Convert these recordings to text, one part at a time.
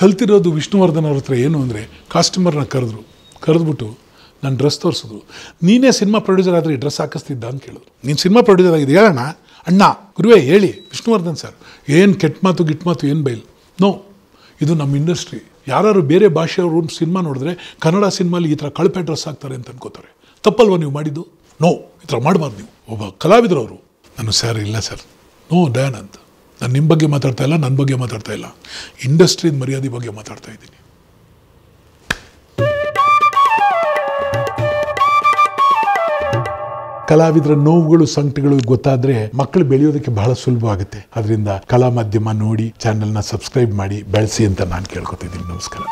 ಕಲ್ತಿರೋದು ವಿಷ್ಣುವರ್ಧನ್ ಅವ್ರ ಹತ್ರ ಏನು ಅಂದರೆ ಕಾಸ್ಟ್ಯೂಮರ್ನ ಕರೆದ್ರು ಕರೆದ್ಬಿಟ್ಟು ನಾನು ಡ್ರೆಸ್ ತೋರಿಸಿದ್ರು ನೀನೇ ಸಿನಿಮಾ ಪ್ರೊಡ್ಯೂಸರ್ ಆದರೆ ಈ ಡ್ರೆಸ್ ಹಾಕಿಸ್ತಿದ್ದ ಅಂತ ಕೇಳಿದ್ರು ನೀನು ಸಿನಿಮಾ ಪ್ರೊಡ್ಯೂಸರ್ ಆಗಿದೆ ಹೇಳೋಣ ಅಣ್ಣ ಗುರುವೇ ಹೇಳಿ ವಿಷ್ಣುವರ್ಧನ್ ಸರ್ ಏನು ಕೆಟ್ಟ ಮಾತು ಗಿಟ್ ಮಾತು ಏನು ಬೈಲ್ ನೋ ಇದು ನಮ್ಮ ಇಂಡಸ್ಟ್ರಿ ಯಾರು ಬೇರೆ ಭಾಷೆಯವರು ಸಿನಿಮಾ ನೋಡಿದ್ರೆ ಕನ್ನಡ ಸಿನಿಮಾಲಿ ಈ ಥರ ಕಳಪೆ ಡ್ರೆಸ್ ಹಾಕ್ತಾರೆ ಅಂತ ಅನ್ಕೋತಾರೆ ತಪ್ಪಲ್ವಾ ನೀವು ಮಾಡಿದ್ದು ನೋ ಈ ಥರ ಮಾಡಬಾರ್ದು ನೀವು ಒಬ್ಬ ಕಲಾವಿದರು ಅವರು ನಾನು ಸರ್ ಇಲ್ಲ ಸರ್ ನೋ ದಯಾನಂದ್ ನಾನು ನಿಮ್ಮ ಬಗ್ಗೆ ಮಾತಾಡ್ತಾ ಇಲ್ಲ ನನ್ನ ಬಗ್ಗೆ ಮಾತಾಡ್ತಾ ಇಲ್ಲ ಇಂಡಸ್ಟ್ರಿದ ಮರ್ಯಾದೆ ಬಗ್ಗೆ ಮಾತಾಡ್ತಾ ಇದ್ದೀನಿ ಕಲಾವಿದರ ನೋವುಗಳು ಸಂಕಟಗಳು ಗೊತ್ತಾದ್ರೆ ಮಕ್ಕಳು ಬೆಳೆಯೋದಕ್ಕೆ ಬಹಳ ಸುಲಭ ಆಗುತ್ತೆ ಅದರಿಂದ ಕಲಾ ಮಾಧ್ಯಮ ನೋಡಿ ಚಾನೆಲ್ನ ಸಬ್ಸ್ಕ್ರೈಬ್ ಮಾಡಿ ಬೆಳೆಸಿ ಅಂತ ನಾನು ಕೇಳ್ಕೊತಿದ್ದೀನಿ ನಮಸ್ಕಾರ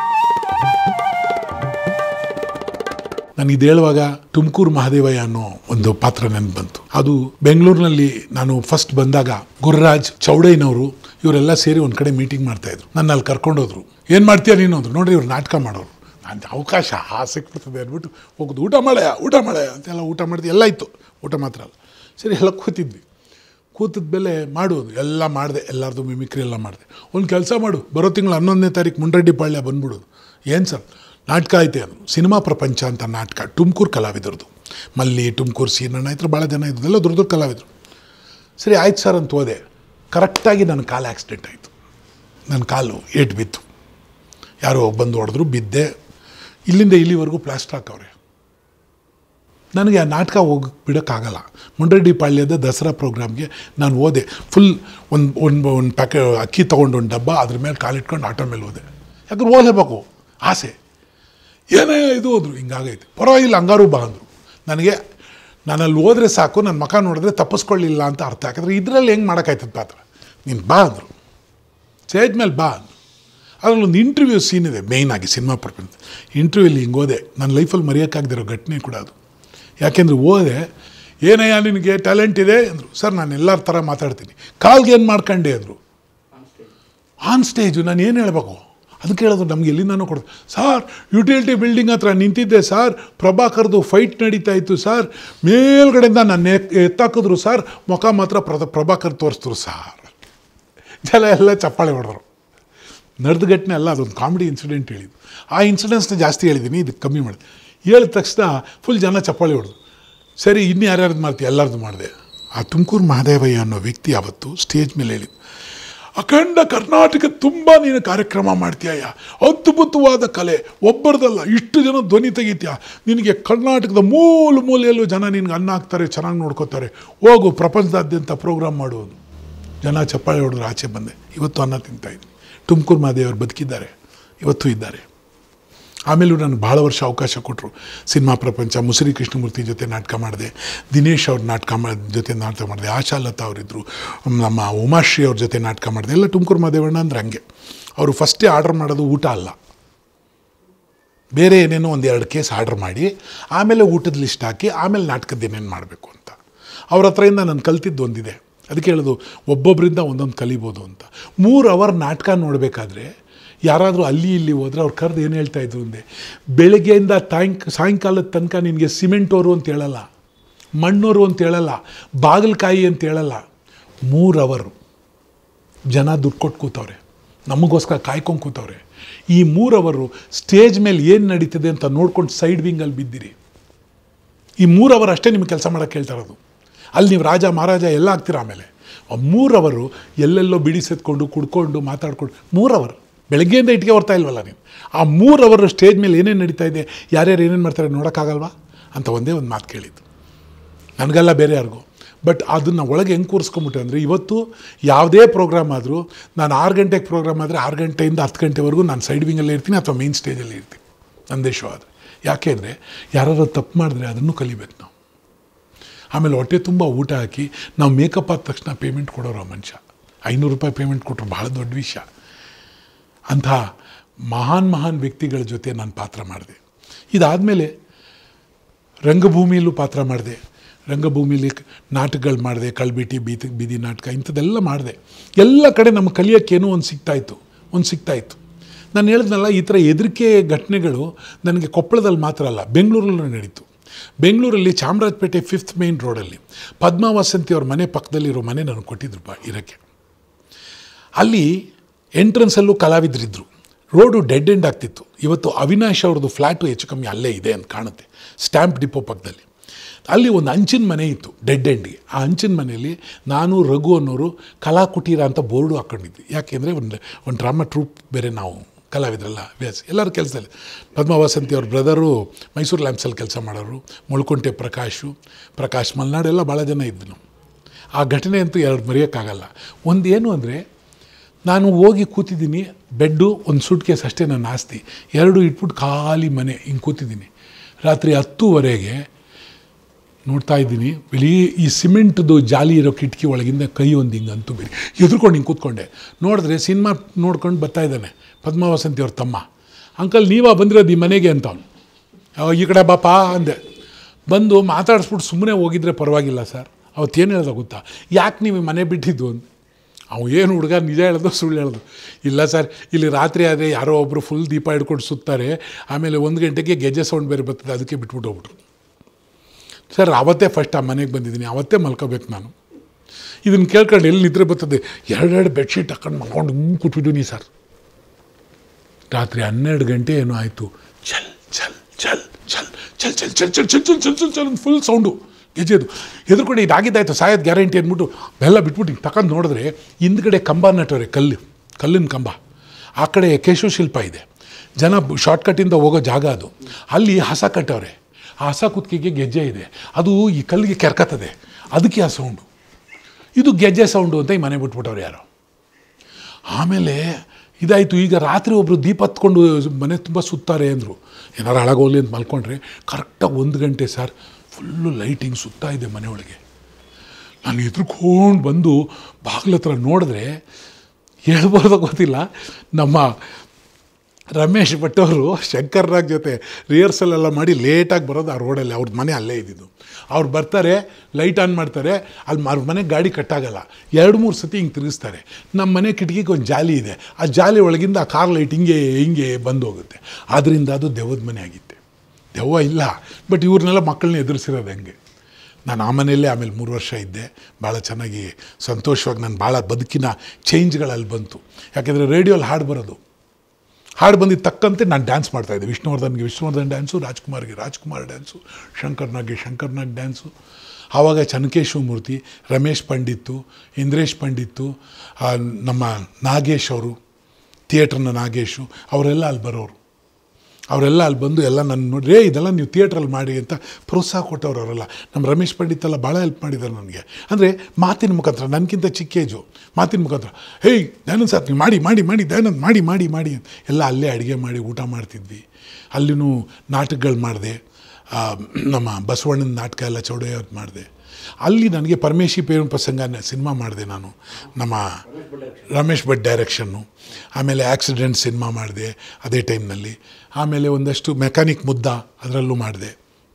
ನಾನು ಇದು ಹೇಳುವಾಗ ತುಮಕೂರು ಮಹಾದೇವಯ್ಯ ಅನ್ನೋ ಒಂದು ಪಾತ್ರ ನೆನಪು ಬಂತು ಅದು ಬೆಂಗಳೂರಿನಲ್ಲಿ ನಾನು ಫಸ್ಟ್ ಬಂದಾಗ ಗುರುರಾಜ್ ಚೌಡಯ್ಯನವರು ಇವರೆಲ್ಲ ಸೇರಿ ಒಂದು ಕಡೆ ಮೀಟಿಂಗ್ ಮಾಡ್ತಾ ಇದ್ರು ನನ್ನ ಅಲ್ಲಿ ಕರ್ಕೊಂಡೋದ್ರು ಏನು ಮಾಡ್ತೀಯ ನೀನು ಅಂದ್ರು ನೋಡ್ರಿ ಇವ್ರು ನಾಟಕ ಮಾಡೋರು ನಾನು ಅವಕಾಶ ಆ ಸಿಕ್ಬಿಡ್ತದೆ ಅಂದ್ಬಿಟ್ಟು ಹೋಗೋದು ಊಟ ಮಾಡಯ ಊಟ ಮಾಡಯ ಅಂತೆಲ್ಲ ಊಟ ಮಾಡಿದ್ವಿ ಎಲ್ಲ ಇತ್ತು ಊಟ ಮಾತ್ರ ಅಲ್ಲ ಸರಿ ಎಲ್ಲ ಕೂತಿದ್ವಿ ಕೂತದ ಮೇಲೆ ಮಾಡೋದು ಎಲ್ಲ ಮಾಡಿದೆ ಎಲ್ಲರದು ಮಿಮಿಕ್ರಿ ಎಲ್ಲ ಮಾಡಿದೆ ಒಂದು ಕೆಲಸ ಮಾಡು ಬರೋ ತಿಂಗಳು ಹನ್ನೊಂದನೇ ತಾರೀಕು ಮುಂಡ್ರೆಡ್ಡಿ ಪಾಳ್ಯ ಬಂದ್ಬಿಡೋದು ಏನು ಸರ್ ನಾಟಕ ಐತೆ ಅದು ಸಿನಿಮಾ ಪ್ರಪಂಚ ಅಂತ ನಾಟಕ ತುಮಕೂರು ಕಲಾವಿದರದು ಮಲ್ಲಿ ತುಮಕೂರು ಸೀನಣ್ಣ ಇತರ ಭಾಳ ಜನ ಇದ್ದು ಎಲ್ಲ ದೊಡ್ಡ ದೊಡ್ಡ ಕಲಾವಿದರು ಸರಿ ಆಯ್ತು ಸರ್ ಅಂತ ಹೋದೆ ಕರೆಕ್ಟಾಗಿ ನನ್ನ ಕಾಲು ಆಕ್ಸಿಡೆಂಟ್ ಆಯಿತು ನನ್ನ ಕಾಲು ಏಟು ಬಿತ್ತು ಯಾರೋ ಬಂದು ಹೊಡೆದ್ರು ಬಿದ್ದೆ ಇಲ್ಲಿಂದ ಇಲ್ಲಿವರೆಗೂ ಪ್ಲಾಸ್ಟರ್ ಹಾಕವ್ರೆ ನನಗೆ ಆ ನಾಟಕ ಹೋಗಿ ಬಿಡೋಕ್ಕಾಗಲ್ಲ ಮುಂಡ್ರೆಡ್ಡಿ ಪಾಳ್ಯದ ದಸರಾ ಪ್ರೋಗ್ರಾಮ್ಗೆ ನಾನು ಹೋದೆ ಫುಲ್ ಒಂದು ಒಂದು ಒಂದು ಪ್ಯಾಕೆ ಅಕ್ಕಿ ತೊಗೊಂಡು ಒಂದು ಡಬ್ಬ ಅದ್ರ ಮೇಲೆ ಕಾಲಿಟ್ಕೊಂಡು ಆಟೋ ಮೇಲೆ ಹೋದೆ ಯಾಕಂದ್ರೆ ಹೋಗಲೇಬೇಕು ಆಸೆ ಏನೇ ಇದು ಹೋದ್ರು ಹಿಂಗಾಗೈತೆ ಪರವಾಗಿಲ್ಲ ಹಂಗಾರು ಬಾ ಅಂದರು ನನಗೆ ನಾನು ಅಲ್ಲಿ ಹೋದ್ರೆ ಸಾಕು ನನ್ನ ಮಕ ನೋಡಿದ್ರೆ ತಪ್ಪಿಸ್ಕೊಳ್ಳಿಲ್ಲ ಅಂತ ಅರ್ಥ ಯಾಕಂದ್ರೆ ಇದರಲ್ಲಿ ಹೆಂಗೆ ಮಾಡೋಕ್ಕಾಯ್ತದ ಪಾತ್ರ ನೀನು ಬಾ ಅಂದರು ಸ್ಟೇಜ್ ಮೇಲೆ ಬಾ ಅಂದರು ಅದರಲ್ಲಿ ಒಂದು ಇಂಟರ್ವ್ಯೂ ಸೀನ್ ಇದೆ ಮೇಯ್ನಾಗಿ ಸಿನಿಮಾ ಪ್ರಪಂಚ ಇಂಟರ್ವ್ಯೂಲಿ ಹಿಂಗೆ ಹೋದೆ ನನ್ನ ಲೈಫಲ್ಲಿ ಮರೆಯೋಕ್ಕಾಗದಿರೋ ಘಟನೆ ಕೂಡ ಅದು ಯಾಕೆಂದ್ರೆ ಹೋದೆ ಏನಯ್ಯ ನಿನಗೆ ಟ್ಯಾಲೆಂಟ್ ಇದೆ ಅಂದರು ಸರ್ ನಾನು ಎಲ್ಲರ ಥರ ಮಾತಾಡ್ತೀನಿ ಕಾಲ್ಗೆ ಏನು ಮಾಡ್ಕೊಂಡೆ ಅಂದರು ಆನ್ ಸ್ಟೇಜು ನಾನು ಏನು ಹೇಳಬೇಕು ಅದಕ್ಕೆ ಹೇಳೋದು ನಮ್ಗೆ ಎಲ್ಲಿಂದನೂ ಕೊಡೋದು ಸಾರ್ ಯುಟಿಲಿಟಿ ಬಿಲ್ಡಿಂಗ್ ಹತ್ರ ನಿಂತಿದ್ದೆ ಸರ್ ಪ್ರಭಾಕರ್ದು ಫೈಟ್ ನಡೀತಾ ಇತ್ತು ಸರ್ ಮೇಲ್ಗಡೆಯಿಂದ ನನ್ನ ಎತ್ತಾಕಿದ್ರು ಸರ್ ಮುಖ ಮಾತ್ರ ಪ್ರ ಪ್ರಭಾಕರ್ ತೋರಿಸಿದ್ರು ಸಾರ್ ಜನ ಎಲ್ಲ ಚಪ್ಪಾಳೆ ಹೊಡೆದ್ರು ನಡೆದ ಘಟನೆ ಅಲ್ಲ ಅದೊಂದು ಕಾಮಿಡಿ ಇನ್ಸಿಡೆಂಟ್ ಹೇಳಿದ್ದು ಆ ಇನ್ಸಿಡೆನ್ಸ್ನ ಜಾಸ್ತಿ ಹೇಳಿದ್ದೀನಿ ಇದಕ್ಕೆ ಕಮ್ಮಿ ಮಾಡಿದೆ ಹೇಳಿದ ತಕ್ಷಣ ಫುಲ್ ಜನ ಚಪ್ಪಾಳೆ ಹೊಡೆದು ಸರಿ ಇನ್ನು ಯಾರ್ಯಾರ್ದು ಮಾಡ್ತೀವಿ ಎಲ್ಲರದ್ದು ಮಾಡಿದೆ ಆ ತುಮಕೂರು ಮಹಾದೇವಯ್ಯ ಅನ್ನೋ ವ್ಯಕ್ತಿ ಅವತ್ತು ಸ್ಟೇಜ್ ಮೇಲೆ ಹೇಳಿದ್ದು ಅಖಂಡ ಕರ್ನಾಟಕ ತುಂಬ ನೀನು ಕಾರ್ಯಕ್ರಮ ಮಾಡ್ತೀಯ ಅದ್ಭುತವಾದ ಕಲೆ ಒಬ್ಬರದಲ್ಲ ಇಷ್ಟು ಜನ ಧ್ವನಿ ತೆಗಿತೀಯ ನಿನಗೆ ಕರ್ನಾಟಕದ ಮೂಲ ಮೂಲೆಯಲ್ಲೂ ಜನ ನಿನ್ಗೆ ಅನ್ನ ಹಾಕ್ತಾರೆ ಚೆನ್ನಾಗಿ ನೋಡ್ಕೋತಾರೆ ಹೋಗು ಪ್ರಪಂಚದಾದ್ಯಂತ ಪ್ರೋಗ್ರಾಮ್ ಮಾಡುವುದು ಜನ ಚಪ್ಪಾಳೆ ಹೊಡೆದ್ರು ಆಚೆ ಬಂದೆ ಇವತ್ತು ಅನ್ನ ತಿಂತಾ ಇದ್ದೀನಿ ತುಮಕೂರು ಮಾದೇವರು ಬದುಕಿದ್ದಾರೆ ಇವತ್ತು ಇದ್ದಾರೆ ಆಮೇಲೂ ನನಗೆ ಭಾಳ ವರ್ಷ ಅವಕಾಶ ಕೊಟ್ಟರು ಸಿನಿಮಾ ಪ್ರಪಂಚ ಮುಸುರಿ ಕೃಷ್ಣಮೂರ್ತಿ ಜೊತೆ ನಾಟಕ ಮಾಡಿದೆ ದಿನೇಶ್ ಅವ್ರ ನಾಟಕ ಮಾ ಜೊತೆ ನಾಟಕ ಮಾಡಿದೆ ಆಶಾ ಲತಾ ಅವರಿದ್ದರು ನಮ್ಮ ಉಮಾಶ್ರೀ ಅವ್ರ ಜೊತೆ ನಾಟಕ ಮಾಡಿದೆ ಎಲ್ಲ ತುಮಕೂರು ಮಾದೇವಣ್ಣ ಅಂದ್ರೆ ಹಂಗೆ ಅವರು ಫಸ್ಟೇ ಆರ್ಡ್ರ್ ಮಾಡೋದು ಊಟ ಅಲ್ಲ ಬೇರೆ ಏನೇನೋ ಒಂದು ಎರಡು ಕೇಸ್ ಆರ್ಡ್ರ್ ಮಾಡಿ ಆಮೇಲೆ ಊಟದ ಲಿಸ್ಟ್ ಹಾಕಿ ಆಮೇಲೆ ನಾಟಕದ ಏನೇನು ಮಾಡಬೇಕು ಅಂತ ಅವ್ರ ಹತ್ರದಿಂದ ನಾನು ಕಲ್ತಿದ್ದು ಒಂದಿದೆ ಅದಕ್ಕೆ ಹೇಳೋದು ಒಬ್ಬೊಬ್ಬರಿಂದ ಒಂದೊಂದು ಕಲಿಬೋದು ಅಂತ ಮೂರು ಅವರ್ ನಾಟಕ ನೋಡಬೇಕಾದ್ರೆ ಯಾರಾದರೂ ಅಲ್ಲಿ ಇಲ್ಲಿ ಹೋದ್ರೆ ಅವ್ರು ಕರೆದು ಏನು ಹೇಳ್ತಾ ಇದ್ರು ಅಂದೆ ಬೆಳಗ್ಗೆಯಿಂದ ತಾಯಂಕ್ ಸಾಯಂಕಾಲದ ತನಕ ನಿನಗೆ ಸಿಮೆಂಟೋರು ಅಂತ ಹೇಳಲ್ಲ ಮಣ್ಣೋರು ಅಂತ ಹೇಳಲ್ಲ ಬಾಗಲಕಾಯಿ ಅಂತ ಹೇಳಲ್ಲ ಮೂರು ಅವರು ಜನ ದುಡ್ಡು ಕೊಟ್ಟು ಕೂತವ್ರೆ ನಮಗೋಸ್ಕರ ಕಾಯ್ಕೊಂಡು ಕೂತವ್ರೆ ಈ ಮೂರು ಅವರು ಸ್ಟೇಜ್ ಮೇಲೆ ಏನು ನಡೀತದೆ ಅಂತ ನೋಡ್ಕೊಂಡು ಸೈಡ್ ವಿಂಗಲ್ಲಿ ಬಿದ್ದಿರಿ ಈ ಮೂರು ಅವರ್ ಅಷ್ಟೇ ನಿಮ್ಗೆ ಕೆಲಸ ಮಾಡೋಕ್ಕೆ ಹೇಳ್ತಾ ಇರೋದು ಅಲ್ಲಿ ನೀವು ರಾಜ ಮಹಾರಾಜ ಎಲ್ಲ ಆಗ್ತೀರ ಆಮೇಲೆ ಆ ಮೂರವರು ಎಲ್ಲೆಲ್ಲೋ ಬಿಡಿಸೆತ್ಕೊಂಡು ಕುಡ್ಕೊಂಡು ಮಾತಾಡ್ಕೊಂಡು ಮೂರವರು ಬೆಳಗ್ಗೆಯಿಂದ ಇಟ್ಗೆ ಬರ್ತಾ ಇಲ್ವಲ್ಲ ನೀವು ಆ ಮೂರವರು ಸ್ಟೇಜ್ ಮೇಲೆ ಏನೇನು ನಡೀತಾ ಇದೆ ಯಾರ್ಯಾರು ಏನೇನು ಮಾಡ್ತಾರೆ ನೋಡೋಕ್ಕಾಗಲ್ವಾ ಅಂತ ಒಂದೇ ಒಂದು ಮಾತು ಕೇಳಿದ್ದು ನನಗೆಲ್ಲ ಬೇರೆ ಯಾರಿಗೂ ಬಟ್ ಅದನ್ನು ಒಳಗೆ ಹೆಂಗೆ ಕೂರಿಸ್ಕೊಂಬಿಟ್ಟೆ ಅಂದರೆ ಇವತ್ತು ಯಾವುದೇ ಪ್ರೋಗ್ರಾಮ್ ಆದರೂ ನಾನು ಆರು ಗಂಟೆಗೆ ಪ್ರೋಗ್ರಾಮ್ ಆದರೆ ಆರು ಗಂಟೆಯಿಂದ ಹತ್ತು ಗಂಟೆವರೆಗೂ ನಾನು ಸೈಡ್ ವಿಂಗಲ್ಲೇ ಇರ್ತೀನಿ ಅಥವಾ ಮೇನ್ ಸ್ಟೇಜಲ್ಲಿ ಇರ್ತೀನಿ ನಂದೇ ಶೋ ಆದರೆ ಯಾಕೆ ಅಂದರೆ ಯಾರಾದ್ರು ತಪ್ಪು ಮಾಡಿದ್ರೆ ಅದನ್ನು ಕಲಿಬೇಕು ನಾವು ಆಮೇಲೆ ಹೊಟ್ಟೆ ತುಂಬ ಊಟ ಹಾಕಿ ನಾವು ಮೇಕಪ್ ಆದ ತಕ್ಷಣ ಪೇಮೆಂಟ್ ಕೊಡೋರು ಆ ಮನುಷ್ಯ ಐನೂರು ರೂಪಾಯಿ ಪೇಮೆಂಟ್ ಕೊಟ್ಟರು ಭಾಳ ದೊಡ್ಡ ವಿಷಯ ಅಂಥ ಮಹಾನ್ ಮಹಾನ್ ವ್ಯಕ್ತಿಗಳ ಜೊತೆ ನಾನು ಪಾತ್ರ ಮಾಡಿದೆ ಇದಾದಮೇಲೆ ರಂಗಭೂಮಿಯಲ್ಲೂ ಪಾತ್ರ ಮಾಡಿದೆ ರಂಗಭೂಮಿಲಿ ನಾಟಕಗಳು ಮಾಡಿದೆ ಕಳ್ಬಿಟಿ ಬೀದಿ ಬೀದಿ ನಾಟಕ ಇಂಥದ್ದೆಲ್ಲ ಮಾಡಿದೆ ಎಲ್ಲ ಕಡೆ ನಮ್ಗೆ ಕಲಿಯೋಕ್ಕೇನೋ ಒಂದು ಸಿಗ್ತಾಯಿತ್ತು ಒಂದು ಸಿಗ್ತಾಯಿತ್ತು ನಾನು ಹೇಳಿದ್ನಲ್ಲ ಈ ಥರ ಹೆದರಿಕೆ ಘಟನೆಗಳು ನನಗೆ ಕೊಪ್ಪಳದಲ್ಲಿ ಮಾತ್ರ ಅಲ್ಲ ಬೆಂಗಳೂರಲ್ಲೂ ನಡೀತು ಬೆಂಗಳೂರಲ್ಲಿ ಚಾಮರಾಜಪೇಟೆ ಫಿಫ್ತ್ ಮೇನ್ ರೋಡಲ್ಲಿ ಪದ್ಮಾ ವಸಂತಿ ಅವ್ರ ಮನೆ ಪಕ್ಕದಲ್ಲಿರೋ ಮನೆ ನನಗೆ ಕೊಟ್ಟಿದ್ರು ಬಾ ಇರೋಕ್ಕೆ ಅಲ್ಲಿ ಎಂಟ್ರೆನ್ಸಲ್ಲೂ ಕಲಾವಿದರಿದ್ದರು ರೋಡು ಡೆಡ್ ಎಂಡ್ ಆಗ್ತಿತ್ತು ಇವತ್ತು ಅವಿನಾಶ್ ಅವ್ರದ್ದು ಫ್ಲ್ಯಾಟು ಹೆಚ್ಚು ಕಮ್ಮಿ ಅಲ್ಲೇ ಇದೆ ಅಂತ ಕಾಣುತ್ತೆ ಸ್ಟ್ಯಾಂಪ್ ಡಿಪೋ ಪಕ್ಕದಲ್ಲಿ ಅಲ್ಲಿ ಒಂದು ಹಂಚಿನ ಮನೆ ಇತ್ತು ಡೆಡ್ ಎಂಡ್ಗೆ ಆ ಹಂಚಿನ ಮನೆಯಲ್ಲಿ ನಾನು ರಘು ಅನ್ನೋರು ಕಲಾ ಕುಟೀರ ಅಂತ ಬೋರ್ಡು ಹಾಕ್ಕೊಂಡಿದ್ವಿ ಯಾಕೆಂದರೆ ಒಂದು ಒಂದು ಡ್ರಾಮಾ ಟ್ರೂಪ್ ಬೇರೆ ನಾವು ಕಲಾವಿದರಲ್ಲ ವ್ಯಾಸ ಎಲ್ಲರೂ ಕೆಲಸದಲ್ಲಿ ಪದ್ಮ ವಸಂತಿ ಅವ್ರ ಬ್ರದರು ಮೈಸೂರು ಲ್ಯಾಂಪ್ಸಲ್ಲಿ ಕೆಲಸ ಮಾಡೋರು ಮುಳ್ಕೊಂಟೆ ಪ್ರಕಾಶು ಪ್ರಕಾಶ್ ಮಲ್ನಾಡೆಲ್ಲ ಭಾಳ ಜನ ಇದ್ವಿ ನಾವು ಆ ಘಟನೆ ಅಂತೂ ಎರಡು ಮರೆಯೋಕ್ಕಾಗಲ್ಲ ಒಂದು ಏನು ಅಂದರೆ ನಾನು ಹೋಗಿ ಕೂತಿದ್ದೀನಿ ಬೆಡ್ಡು ಒಂದು ಸೂಟ್ ಕೇಸ್ ಅಷ್ಟೇ ನನ್ನ ಆಸ್ತಿ ಎರಡು ಇಟ್ಬಿಟ್ಟು ಖಾಲಿ ಮನೆ ಹಿಂಗೆ ಕೂತಿದ್ದೀನಿ ರಾತ್ರಿ ಹತ್ತುವರೆಗೆ ನೋಡ್ತಾ ಇದ್ದೀನಿ ಬಿಳಿ ಈ ಸಿಮೆಂಟ್ದು ಜಾಲಿ ಇರೋ ಕಿಟಕಿ ಒಳಗಿಂದ ಕೈ ಒಂದು ಹಿಂಗೆ ಅಂತೂ ಬಿಡಿ ಎದುರ್ಕೊಂಡು ಹಿಂಗೆ ಕೂತ್ಕೊಂಡೆ ನೋಡಿದ್ರೆ ಸಿನಿಮಾ ನೋಡ್ಕೊಂಡು ಬರ್ತಾ ಇದ್ದಾನೆ ಪದ್ಮಾವಸಂತಿ ಅವ್ರ ತಮ್ಮ ಅಂಕಲ್ ನೀವಾ ಬಂದಿರೋದು ಈ ಮನೆಗೆ ಅಂತ ಅವನು ಅವ ಈ ಕಡೆ ಬಾಪಾ ಅಂದೆ ಬಂದು ಮಾತಾಡಿಸ್ಬಿಟ್ಟು ಸುಮ್ಮನೆ ಹೋಗಿದ್ರೆ ಪರವಾಗಿಲ್ಲ ಸರ್ ಅವತ್ತೇನು ಹೇಳ್ದ ಗೊತ್ತಾ ಯಾಕೆ ನೀವು ಈ ಮನೆ ಬಿಟ್ಟಿದ್ದು ಅಂತ ಅವ ಏನು ಹುಡುಗ ನಿಜ ಹೇಳ್ದು ಸುಳ್ಳು ಹೇಳ್ದು ಇಲ್ಲ ಸರ್ ಇಲ್ಲಿ ರಾತ್ರಿ ಆದರೆ ಯಾರೋ ಒಬ್ಬರು ಫುಲ್ ದೀಪ ಹಿಡ್ಕೊಂಡು ಸುತ್ತಾರೆ ಆಮೇಲೆ ಒಂದು ಗಂಟೆಗೆ ಗೆಜ್ಜೆ ಸೌಂಡ್ ಬೇರೆ ಬರ್ತದೆ ಅದಕ್ಕೆ ಬಿಟ್ಬಿಟ್ಟು ಹೋಗ್ಬಿಟ್ರು ಸರ್ ಅವತ್ತೇ ಫಸ್ಟ್ ಆ ಮನೆಗೆ ಬಂದಿದ್ದೀನಿ ಅವತ್ತೇ ಮಲ್ಕೋಬೇಕು ನಾನು ಇದನ್ನು ಕೇಳ್ಕೊಂಡು ಎಲ್ಲಿ ನಿದ್ರೆ ಬರ್ತದೆ ಎರಡೆರಡು ಬೆಡ್ಶೀಟ್ ಹಾಕೊಂಡು ಮಲ್ಕೊಂಡು ಹಿಂಗೆ ಕೂತ್ಬಿಟ್ಟಿನಿ ಸರ್ ರಾತ್ರಿ ಹನ್ನೆರಡು ಗಂಟೆ ಏನೋ ಆಯಿತು ಚಲ್ ಚಲ್ ಚಲ್ ಚಲ್ ಚಲ್ ಚಲ್ ಚಲ್ ಚಲ್ ಚಲ್ ಚಲ್ ಚಲ್ ಚಲ್ ಚಲ್ ಫುಲ್ ಸೌಂಡು ಗೆಜ್ಜೆದು ಎದುರುಗಡೆ ಇದಾಗಿದ್ದಾಯ್ತು ಸಾಯೋದು ಗ್ಯಾರಂಟಿ ಅಂದ್ಬಿಟ್ಟು ಬೆಲ್ಲ ಬಿಟ್ಬಿಟ್ಟು ಹಿಂಗೆ ತಗೊಂಡು ನೋಡಿದ್ರೆ ಹಿಂದ್ಗಡೆ ಕಂಬ ನಟವ್ರೆ ಕಲ್ಲು ಕಲ್ಲಿನ ಕಂಬ ಆ ಕಡೆ ಕೇಶವ ಶಿಲ್ಪ ಇದೆ ಜನ ಶಾರ್ಟ್ಕಟ್ಟಿಂದ ಹೋಗೋ ಜಾಗ ಅದು ಅಲ್ಲಿ ಹಸ ಕಟ್ಟವ್ರೆ ಆ ಹಸ ಕುತ್ತಿಗೆಗೆ ಗೆಜ್ಜೆ ಇದೆ ಅದು ಈ ಕಲ್ಲಿಗೆ ಕೆರ್ಕತ್ತದೆ ಅದಕ್ಕೆ ಆ ಸೌಂಡು ಇದು ಗೆಜ್ಜೆ ಸೌಂಡು ಅಂತ ಈ ಮನೆ ಬಿಟ್ಬಿಟ್ಟವ್ರು ಯಾರೋ ಆಮೇಲೆ ಇದಾಯಿತು ಈಗ ರಾತ್ರಿ ಒಬ್ಬರು ದೀಪ ಹತ್ಕೊಂಡು ಮನೆ ತುಂಬ ಸುತ್ತಾರೆ ಅಂದರು ಏನಾರು ಹಾಳಾಗೋಗ್ಲಿ ಅಂತ ಮಲ್ಕೊಂಡ್ರೆ ಕರೆಕ್ಟಾಗಿ ಒಂದು ಗಂಟೆ ಸರ್ ಫುಲ್ಲು ಲೈಟಿಂಗ್ ಸುತ್ತಾ ಇದೆ ಮನೆಯೊಳಗೆ ನಾನು ಎದ್ರುಕೊಂಡು ಬಂದು ಬಾಗಿಲ ಹತ್ರ ನೋಡಿದ್ರೆ ಹೇಳ್ಬೋದ ಗೊತ್ತಿಲ್ಲ ನಮ್ಮ ರಮೇಶ್ ಭಟ್ ಅವರು ಶಂಕರ್ನಾಗ್ ಜೊತೆ ರಿಹರ್ಸಲ್ ಎಲ್ಲ ಮಾಡಿ ಲೇಟಾಗಿ ಬರೋದು ಆ ರೋಡಲ್ಲಿ ಅವ್ರ ಮನೆ ಅಲ್ಲೇ ಇದ್ದಿದ್ದು ಅವ್ರು ಬರ್ತಾರೆ ಲೈಟ್ ಆನ್ ಮಾಡ್ತಾರೆ ಅಲ್ಲಿ ಅವ್ರ ಮನೆ ಗಾಡಿ ಕಟ್ಟಾಗಲ್ಲ ಎರಡು ಮೂರು ಸತಿ ಹಿಂಗೆ ತಿರುಗಿಸ್ತಾರೆ ನಮ್ಮ ಮನೆ ಕಿಟಕಿಗೆ ಒಂದು ಜಾಲಿ ಇದೆ ಆ ಜಾಲಿ ಒಳಗಿಂದ ಆ ಕಾರ್ ಲೈಟ್ ಹಿಂಗೆ ಹಿಂಗೆ ಬಂದು ಹೋಗುತ್ತೆ ಆದ್ದರಿಂದ ಅದು ದೆವ್ವದ ಮನೆ ಆಗಿತ್ತೆ ದೆವ್ವ ಇಲ್ಲ ಬಟ್ ಇವ್ರನ್ನೆಲ್ಲ ಮಕ್ಕಳನ್ನ ಎದುರಿಸಿರೋದು ಹಂಗೆ ನಾನು ಆ ಮನೆಯಲ್ಲೇ ಆಮೇಲೆ ಮೂರು ವರ್ಷ ಇದ್ದೆ ಭಾಳ ಚೆನ್ನಾಗಿ ಸಂತೋಷವಾಗಿ ನಾನು ಭಾಳ ಬದುಕಿನ ಚೇಂಜ್ಗಳಲ್ಲಿ ಬಂತು ಯಾಕೆಂದರೆ ರೇಡಿಯೋಲಿ ಹಾಡು ಬರೋದು ಹಾಡು ಬಂದಿದ್ದ ತಕ್ಕಂತೆ ನಾನು ಡ್ಯಾನ್ಸ್ ಮಾಡ್ತಾಯಿದ್ದೆ ವಿಷ್ಣುವರ್ಧನ್ಗೆ ವಿಷ್ಣುವರ್ಧನ್ ಡ್ಯಾನ್ಸು ರಾಜ್ಕುಮಾರ್ಗೆ ರಾಜ್ಕುಮಾರ್ ಡ್ಯಾನ್ಸು ಶಂಕರ್ನಾಗ್ಗೆ ಶಂಕರ್ನಾಗ್ ಡ್ಯಾನ್ಸು ಆವಾಗ ಚನಕೇಶ್ವಮೂರ್ತಿ ರಮೇಶ್ ಪಂಡಿತ್ತು ಇಂದ್ರೇಶ್ ಪಂಡಿತ್ತು ಆ, ನಮ್ಮ ನಾಗೇಶ್ ಅವರು ಥಿಯೇಟ್ರ್ನ ನಾಗೇಶು ಅವರೆಲ್ಲ ಅಲ್ಲಿ ಬರೋರು ಅವರೆಲ್ಲ ಅಲ್ಲಿ ಬಂದು ಎಲ್ಲ ನನ್ನ ನೋಡಿ ರೇ ಇದೆಲ್ಲ ನೀವು ಥಿಯೇಟ್ರಲ್ಲಿ ಮಾಡಿ ಅಂತ ಪ್ರೋತ್ಸಾಹ ಕೊಟ್ಟವ್ರು ಅವರೆಲ್ಲ ನಮ್ಮ ರಮೇಶ್ ಪಂಡಿತ್ ಎಲ್ಲ ಭಾಳ ಹೆಲ್ಪ್ ಮಾಡಿದ್ದಾರೆ ನನಗೆ ಅಂದರೆ ಮಾತಿನ ಮುಖಾಂತರ ನನಗಿಂತ ಚಿಕ್ಕ ಏಜು ಮಾತಿನ ಮುಖಾಂತರ ಹೇಯ್ ದಯಾನಂದ್ ಸರ್ ನೀವು ಮಾಡಿ ಮಾಡಿ ಮಾಡಿ ದಯಾನಂದ್ ಮಾಡಿ ಮಾಡಿ ಮಾಡಿ ಅಂತ ಎಲ್ಲ ಅಲ್ಲೇ ಅಡುಗೆ ಮಾಡಿ ಊಟ ಮಾಡ್ತಿದ್ವಿ ಅಲ್ಲಿನೂ ನಾಟಕಗಳು ಮಾಡಿದೆ ನಮ್ಮ ಬಸವಣ್ಣನ ನಾಟಕ ಎಲ್ಲ ಚೌಡಯ್ಯವ್ರದ್ದು ಮಾಡಿದೆ ಅಲ್ಲಿ ನನಗೆ ಪರಮೇಶಿ ಪ್ರೇಮ ಪ್ರಸಂಗ ಸಿನಿಮಾ ಮಾಡಿದೆ ನಾನು ನಮ್ಮ ರಮೇಶ್ ಭಟ್ ಡೈರೆಕ್ಷನ್ನು ಆಮೇಲೆ ಆಕ್ಸಿಡೆಂಟ್ ಸಿನಿಮಾ ಮಾಡಿದೆ ಅದೇ ಟೈಮ್ನಲ್ಲಿ ಆಮೇಲೆ ಒಂದಷ್ಟು ಮೆಕ್ಯಾನಿಕ್ ಮುದ್ದ ಅದರಲ್ಲೂ ಮಾಡಿದೆ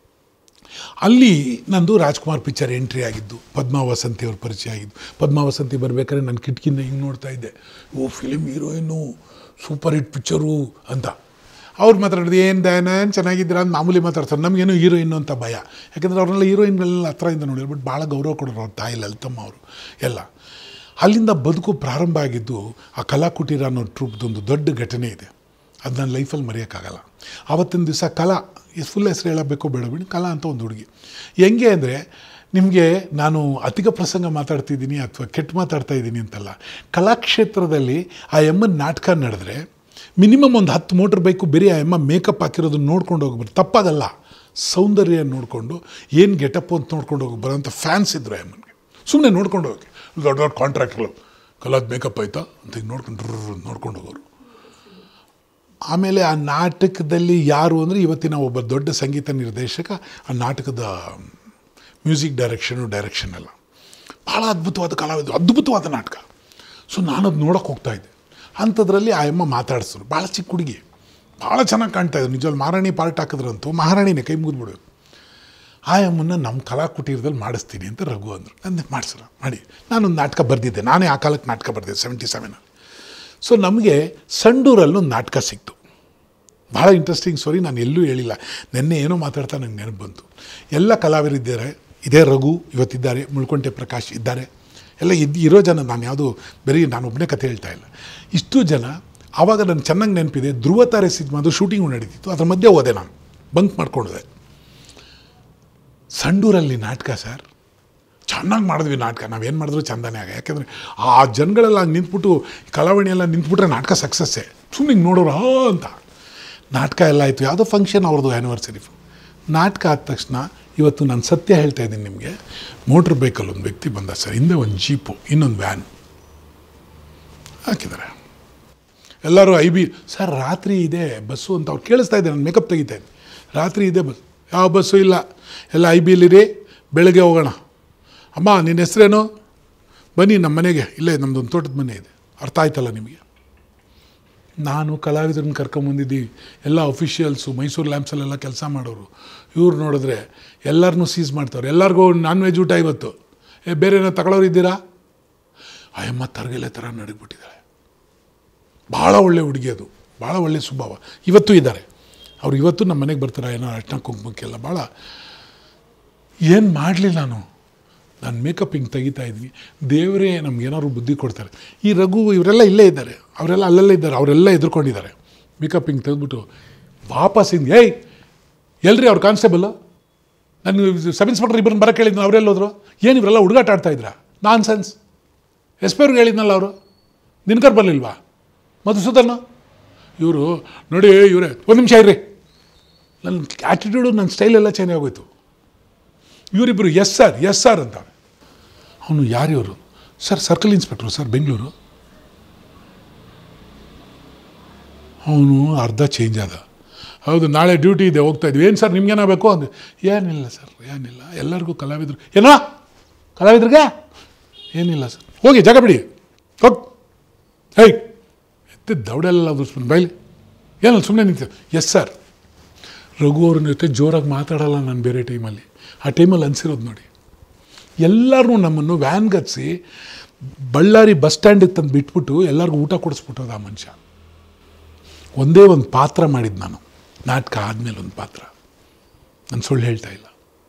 ಅಲ್ಲಿ ನಂದು ರಾಜ್ಕುಮಾರ್ ಪಿಕ್ಚರ್ ಎಂಟ್ರಿ ಆಗಿದ್ದು ಪದ್ಮಾ ವಸಂತಿ ಅವ್ರ ಪರಿಚಯ ಆಗಿದ್ದು ಪದ್ಮಾ ವಸಂತಿ ಬರಬೇಕಾದ್ರೆ ನಾನು ಕಿಟಕಿಯಿಂದ ಹಿಂಗೆ ನೋಡ್ತಾ ಇದ್ದೆ ಓ film heroine super hit picture ಅಂತ ಅವ್ರು ಮಾತಾಡೋದು ಏನು ದಯಾನನ್ ಚೆನ್ನಾಗಿದ್ದೀರಾ ಅಂತ ಮಾಮೂಲಿ ಮಾತಾಡ್ತಾರೆ ನಮಗೇನು ಹೀರೋಯಿನ್ನು ಅಂತ ಭಯ ಯಾಕಂದರೆ ಅವ್ರನ್ನೆಲ್ಲ ಹೀರೋಯಿನ್ಗಳನ್ನೆಲ್ಲ ಹತ್ರದಿಂದ ನೋಡಿದ್ರು ಬಟ್ ಭಾಳ ಗೌರವ ಕೊಡೋರು ಅವ್ರ ತಾಯಿ ಲಲಿತಮ್ಮ ಅವರು ಎಲ್ಲ ಅಲ್ಲಿಂದ ಬದುಕು ಪ್ರಾರಂಭ ಆಗಿದ್ದು ಆ ಕಲಾಕುಟೀರ ಅನ್ನೋ ಟ್ರೂಪ್ದೊಂದು ದೊಡ್ಡ ಘಟನೆ ಇದೆ ಅದು ನನ್ನ ಲೈಫಲ್ಲಿ ಮರೆಯೋಕ್ಕಾಗಲ್ಲ ಆವತ್ತಿನ ದಿವಸ ಕಲಾ ಫುಲ್ ಹೆಸರು ಹೇಳಬೇಕು ಬೇಡ ಬಿಡಿ ಕಲಾ ಅಂತ ಒಂದು ಹುಡುಗಿ ಹೆಂಗೆ ಅಂದರೆ ನಿಮಗೆ ನಾನು ಅಧಿಕ ಪ್ರಸಂಗ ಮಾತಾಡ್ತಿದ್ದೀನಿ ಅಥವಾ ಕೆಟ್ಟ ಮಾತಾಡ್ತಾ ಇದ್ದೀನಿ ಅಂತಲ್ಲ ಕಲಾಕ್ಷೇತ್ರದಲ್ಲಿ ಆ ಎಮ್ಮನ ನಾಟಕ ನಡೆದ್ರೆ ಮಿನಿಮಮ್ ಒಂದು ಹತ್ತು ಮೋಟ್ರ್ ಬೈಕು ಬೇರೆ ಆ ಎಮ್ಮ ಮೇಕಪ್ ಹಾಕಿರೋದನ್ನ ನೋಡ್ಕೊಂಡು ಹೋಗ್ಬಾರ್ದು ತಪ್ಪಾಗಲ್ಲ ಸೌಂದರ್ಯ ನೋಡಿಕೊಂಡು ಏನು ಗೆಟಪ್ ಅಂತ ನೋಡ್ಕೊಂಡು ಹೋಗಿ ಬರೋಂಥ ಫ್ಯಾನ್ಸ್ ಇದ್ರು ಆ ಎಮ್ಮನಿಗೆ ಸುಮ್ಮನೆ ನೋಡ್ಕೊಂಡು ಹೋಗಿ ದೊಡ್ಡ ದೊಡ್ಡ ಕಾಂಟ್ರಾಕ್ಟ್ಗಳು ಕಲಾದ ಮೇಕಪ್ ಆಯ್ತಾ ಅಂತ ಹಿಂಗೆ ನೋಡ್ಕೊಂಡು ಡ್ರ್ ನೋಡ್ಕೊಂಡು ಹೋಗೋರು ಆಮೇಲೆ ಆ ನಾಟಕದಲ್ಲಿ ಯಾರು ಅಂದರೆ ಇವತ್ತಿನ ಒಬ್ಬ ದೊಡ್ಡ ಸಂಗೀತ ನಿರ್ದೇಶಕ ಆ ನಾಟಕದ ಮ್ಯೂಸಿಕ್ ಡೈರೆಕ್ಷನು ಡೈರೆಕ್ಷನ್ ಎಲ್ಲ ಭಾಳ ಅದ್ಭುತವಾದ ಕಲಾವಿದರು ಅದ್ಭುತವಾದ ನಾಟಕ ಸೊ ನಾನು ಅದು ನೋಡೋಕೆ ಹೋಗ್ತಾ ಇದ್ದೆ ಅಂಥದ್ರಲ್ಲಿ ಆ ಅಮ್ಮ ಮಾತಾಡಿಸಿದ್ರು ಭಾಳ ಚಿಕ್ಕ ಹುಡುಗಿ ಭಾಳ ಚೆನ್ನಾಗಿ ಕಾಣ್ತಾ ಇದ್ರು ನಿಜವಾಗ್ಲು ಮಹಾರಾಣಿ ಪಾರ್ಟ್ ಹಾಕಿದ್ರಂತೂ ಮಹಾರಾಣಿನೇ ಕೈ ಮುಗಿದ್ಬಿಡು ಆ ಅಮ್ಮನ್ನ ನಮ್ಮ ಕಲಾಕುಟೀರದಲ್ಲಿ ಮಾಡಿಸ್ತೀನಿ ಅಂತ ರಘು ಅಂದರು ಅಂದೆ ಮಾಡಿಸ್ರ ಮಾಡಿ ನಾನೊಂದು ನಾಟಕ ಬರೆದಿದ್ದೆ ನಾನೇ ಆ ಕಾಲಕ್ಕೆ ನಾಟಕ ಬರೆದಿದ್ದೆ ಸೆವೆಂಟಿ ಸೆವೆನಲ್ಲಿ ಸೊ ನಮಗೆ ಸಂಡೂರಲ್ಲಿ ಒಂದು ನಾಟಕ ಸಿಕ್ತು ಭಾಳ ಇಂಟ್ರೆಸ್ಟಿಂಗ್ ಸ್ಟೋರಿ ನಾನು ಎಲ್ಲೂ ಹೇಳಿಲ್ಲ ನಿನ್ನೆ ಏನೋ ಮಾತಾಡ್ತಾ ನಂಗೆ ನೆನಪು ಬಂತು ಎಲ್ಲ ಕಲಾವಿದರಿದ್ದಾರೆ ಇದೇ ರಘು ಇವತ್ತಿದ್ದಾರೆ ಮುಳ್ಕೊಂಟೆ ಪ್ರಕಾಶ್ ಇದ್ದಾರೆ ಎಲ್ಲ ಇದ್ದು ಇರೋ ಜನ ನಾನು ಯಾವುದು ಬರೀ ನಾನು ಒಬ್ಬನೇ ಕತೆ ಹೇಳ್ತಾ ಇಲ್ಲ ಇಷ್ಟು ಜನ ಆವಾಗ ನನಗೆ ಚೆನ್ನಾಗಿ ನೆನಪಿದೆ ಧ್ರುವ ತಾರೆ ಸಿನಿಮಾದು ಶೂಟಿಂಗು ನಡೀತಿತ್ತು ಅದ್ರ ಮಧ್ಯೆ ಹೋದೆ ನಾನು ಬಂಕ್ ಮಾಡ್ಕೊಂಡಿದೆ ಸಂಡೂರಲ್ಲಿ ನಾಟಕ ಸರ್ ಚೆನ್ನಾಗಿ ಮಾಡಿದ್ವಿ ನಾಟಕ ನಾವೇನು ಮಾಡಿದ್ರು ಚಂದನೇ ಆಗ ಯಾಕೆಂದರೆ ಆ ಜನಗಳೆಲ್ಲ ಹಂಗೆ ನಿಂತ್ಬಿಟ್ಟು ಕಲಾವಣಿ ಎಲ್ಲ ನಿಂತ್ಬಿಟ್ರೆ ನಾಟಕ ಸಕ್ಸಸ್ಸೇ ಸುಮ್ಮನೆ ನೋಡೋರು ಹಾ ಅಂತ ನಾಟಕ ಎಲ್ಲ ಆಯಿತು ಯಾವುದೋ ಫಂಕ್ಷನ್ ಅವ್ರದ್ದು ಆ್ಯನಿವರ್ಸರಿ ನಾಟಕ ಆದ ತಕ್ಷಣ ಇವತ್ತು ನಾನು ಸತ್ಯ ಹೇಳ್ತಾ ಇದ್ದೀನಿ ನಿಮಗೆ ಮೋಟ್ರ್ ಬೈಕಲ್ಲಿ ಒಂದು ವ್ಯಕ್ತಿ ಬಂದ ಸರ್ ಹಿಂದೆ ಒಂದು ಜೀಪು ಇನ್ನೊಂದು ವ್ಯಾನ್ ಹಾಕಿದ್ದಾರೆ ಎಲ್ಲರೂ ಐ ಬಿ ಸರ್ ರಾತ್ರಿ ಇದೆ ಬಸ್ಸು ಅಂತ ಅವ್ರು ಕೇಳಿಸ್ತಾ ಇದ್ದೆ ನಾನು ಮೇಕಪ್ ತೆಗಿತಾ ಇದ್ದೆ ರಾತ್ರಿ ಇದೆ ಬಸ್ ಯಾವ ಬಸ್ಸು ಇಲ್ಲ ಎಲ್ಲ ಐ ಬಿಲಿರಿ ಬೆಳಗ್ಗೆ ಹೋಗೋಣ ಅಮ್ಮ ನಿನ್ನ ಹೆಸ್ರೇನು ಬನ್ನಿ ನಮ್ಮ ಮನೆಗೆ ಇಲ್ಲೇ ನಮ್ಮದೊಂದು ತೋಟದ ಮನೆ ಇದೆ ಅರ್ಥ ಆಯ್ತಲ್ಲ ನಿಮಗೆ ನಾನು ಕಲಾವಿದ್ರನ್ನ ಕರ್ಕೊಂಬಂದಿದ್ದೀವಿ ಎಲ್ಲ ಅಫಿಷಿಯಲ್ಸು ಮೈಸೂರು ಲ್ಯಾಂಪ್ಸಲ್ಲೆಲ್ಲ ಕೆಲಸ ಮಾಡೋರು ಇವ್ರು ನೋಡಿದ್ರೆ ಎಲ್ಲರನ್ನೂ ಸೀಸ್ ಮಾಡ್ತಾರೆ ಎಲ್ಲರಿಗೂ ನಾನ್ ವೆಜ್ ಊಟ ಇವತ್ತು ಏ ಬೇರೆ ಏನೋ ತಗೊಳ್ಳೋರು ಇದ್ದೀರಾ ಅಯ್ಯಮ್ಮ ತರಗೆಲೆ ಥರ ನಡಗ್ಬಿಟ್ಟಿದ್ದಾಳೆ ಭಾಳ ಒಳ್ಳೆ ಹುಡುಗಿ ಅದು ಭಾಳ ಒಳ್ಳೆ ಸ್ವಭಾವ ಇವತ್ತು ಇದ್ದಾರೆ ಅವ್ರು ಇವತ್ತು ನಮ್ಮ ಮನೆಗೆ ಬರ್ತಾರೆ ಏನೋ ಅರ್ಶನ ಕುಂಕುಮಕ್ಕೆಲ್ಲ ಭಾಳ ಏನು ಮಾಡಲಿ ನಾನು ನಾನು ಮೇಕಪ್ ಹಿಂಗೆ ತೆಗಿತಾ ಇದ್ವಿ ದೇವರೇ ನಮ್ಗೆ ಏನಾದ್ರು ಬುದ್ಧಿ ಕೊಡ್ತಾರೆ ಈ ರಘು ಇವರೆಲ್ಲ ಇಲ್ಲೇ ಇದ್ದಾರೆ ಅವರೆಲ್ಲ ಅಲ್ಲಲ್ಲೇ ಇದ್ದಾರೆ ಅವರೆಲ್ಲ ಎದುರ್ಕೊಂಡಿದ್ದಾರೆ ಮೇಕಪ್ ಹಿಂಗೆ ತೆಗೆದ್ಬಿಟ್ಟು ವಾಪಸ್ ಹಿಂಗೆ ಏಯ್ ಎಲ್ರಿ ಅವ್ರು ಕಾನ್ಸ್ಟೇಬಲ್ ನಾನು ಸಬ್ ಇನ್ಸ್ಪೆಕ್ಟರ್ ಇಬ್ಬರನ್ನ ಬರೋಕ್ಕೆ ಹೇಳಿದ್ನು ಅವರೆಲ್ಲೋದ್ರು ಏನು ಇವರೆಲ್ಲ ಹುಡುಗಾಟ ಆಡ್ತಾ ಇದ್ರಾ ನಾನ್ ಸೆನ್ಸ್ ಎಸ್ ಪಿ ಅವ್ರಿಗೆ ಹೇಳಿದ್ನಲ್ಲ ಅವರು ದಿನಕರ್ ಬರಲಿಲ್ವಾ ಮಧುಸೂದನ್ ಇವರು ನೋಡಿ ಇವರೇ ಒಂದು ನಿಮಿಷ ಇರ್ರಿ ನನ್ನ ಆ್ಯಟಿಟ್ಯೂಡು ನನ್ನ ಸ್ಟೈಲ್ ಎಲ್ಲ ಚೇಂಜ್ ಆಗೋಯ್ತು ಇವರಿಬ್ಬರು ಎಸ್ ಸರ್ ಎಸ್ ಸರ್ ಅಂತ ಅವನು ಯಾರಿವರು sir circle inspector sir Bengaluru ಅವನು ಅರ್ಧ ಚೇಂಜ್ ಆದ ಹೌದು ನಾಳೆ ಡ್ಯೂಟಿ ಇದೆ ಹೋಗ್ತಾ ಇದ್ವಿ ಏನು ಸರ್ ನಿಮ್ಗೇನಾಗಬೇಕು ಅಂದೆ ಏನಿಲ್ಲ ಸರ್ ಏನಿಲ್ಲ ಎಲ್ಲರಿಗೂ ಕಲಾವಿದರು ಏನೋ ಕಲಾವಿದ್ರಿಗೆ ಏನಿಲ್ಲ ಸರ್ ಹೋಗಿ ಜಾಗ ಬಿಡಿ ಹೋಗಿ ಹೇಯ್ ಎತ್ತಿದ ದೌಡೆಲ್ಲ ಉದುರ್ಸ್ಬಿಟ್ಟು ಬೈಲಿ ಏನಲ್ಲ ಸುಮ್ಮನೆ ನಿಂತು ಎಸ್ ಸರ್ ರಘು ಅವ್ರ ಜೊತೆ ಜೋರಾಗಿ ಮಾತಾಡಲ್ಲ ನಾನು ಬೇರೆ ಟೈಮಲ್ಲಿ ಆ ಟೈಮಲ್ಲಿ ಅನಿಸಿರೋದು ನೋಡಿ ಎಲ್ಲರೂ ನಮ್ಮನ್ನು ವ್ಯಾನ್ಗೆ ಹತ್ಸಿ ಬಳ್ಳಾರಿ ಬಸ್ ಸ್ಟ್ಯಾಂಡಿಗೆ ತಂದು ಬಿಟ್ಬಿಟ್ಟು ಎಲ್ಲರಿಗೂ ಊಟ ಕೊಡಿಸ್ಬಿಟ್ಟೋದು ಆ ಮನುಷ್ಯ ಒಂದೇ ಒಂದು ಪಾತ್ರ ಮಾಡಿದ್ದು ನಾನು ನಾಟಕ ಆದಮೇಲೆ ಒಂದು ಪಾತ್ರ ನಾನು ಸುಳ್ಳು ಹೇಳ್ತಾ ಇಲ್ಲ